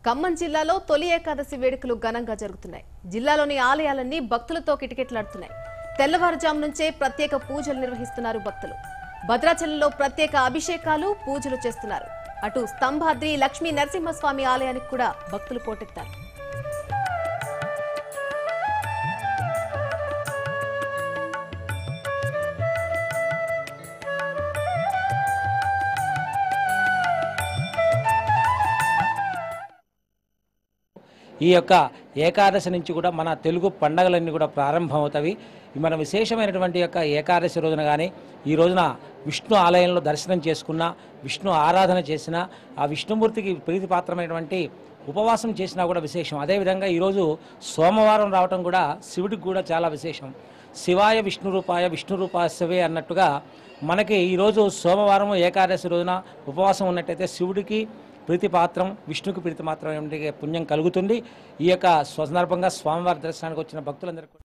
ఖమ్మం జిల్లాలో తొలి ఏకాదశి వేడుకలు ఘనంగా జరుగుతున్నాయి జిల్లాలోని ఆలయాలన్నీ భక్తులతో కిటకిటలాడుతున్నాయి తెల్లవారుజాము నుంచే ప్రత్యేక పూజలు నిర్వహిస్తున్నారు భక్తులు భద్రాచలంలో ప్రత్యేక అభిషేకాలు పూజలు చేస్తున్నారు అటు స్తంభాద్రి లక్ష్మీ నరసింహస్వామి ఆలయానికి కూడా భక్తులు పోటెత్తారు ఈ యొక్క ఏకాదశి నుంచి కూడా మన తెలుగు పండగలన్నీ కూడా ప్రారంభమవుతాయి ఈ మన విశేషమైనటువంటి యొక్క ఏకాదశి రోజున కానీ ఈ రోజున విష్ణు ఆలయంలో దర్శనం చేసుకున్న విష్ణు ఆరాధన చేసిన ఆ విష్ణుమూర్తికి ప్రీతిపాత్రమైనటువంటి ఉపవాసం చేసినా కూడా విశేషం అదేవిధంగా ఈరోజు సోమవారం రావటం కూడా శివుడికి కూడా చాలా విశేషం శివాయ విష్ణు రూపాయ విష్ణు రూపాశవే అన్నట్టుగా మనకి ఈరోజు సోమవారం ఏకాదశి రోజున ఉపవాసం ఉన్నట్టయితే శివుడికి ప్రీతిపాత్రం విష్ణుకి ప్రీతిపాత్రం పుణ్యం కలుగుతుంది ఈ యొక్క సందర్భంగా స్వామివారి దర్శనానికి వచ్చిన భక్తులందరికీ కూడా